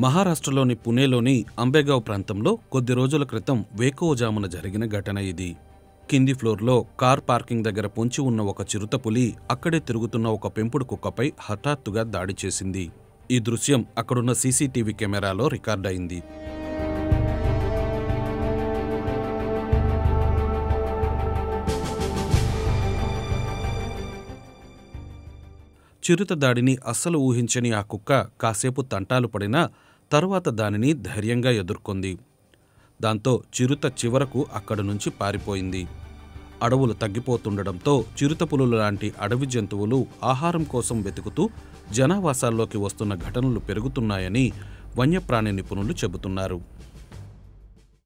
మహారాష్ట్రలోని పుణేలోని అంబేగావ్ ప్రాంతంలో కొద్ది రోజుల క్రితం వేకువజామున జరిగిన ఘటన ఇది కింది ఫ్లోర్లో కార్ పార్కింగ్ దగ్గర పొంచి ఉన్న ఒక చిరుతపులి అక్కడే తిరుగుతున్న ఒక పెంపుడు కుక్కపై హఠాత్తుగా దాడి చేసింది ఈ దృశ్యం అక్కడున్న సీసీటీవీ కెమెరాలో రికార్డయింది చిరుత దాడిని అస్సలు ఊహించని ఆ కుక్క కాసేపు తంటాలు పడినా తరువాత దానిని ధైర్యంగా ఎదుర్కొంది దాంతో చిరుత చివరకు అక్కడి నుంచి పారిపోయింది అడవులు తగ్గిపోతుండడంతో చిరుతపులులు లాంటి అడవి జంతువులు ఆహారం కోసం వెతుకుతూ జనావాసాల్లోకి వస్తున్న ఘటనలు పెరుగుతున్నాయని వన్యప్రాణి నిపుణులు చెబుతున్నారు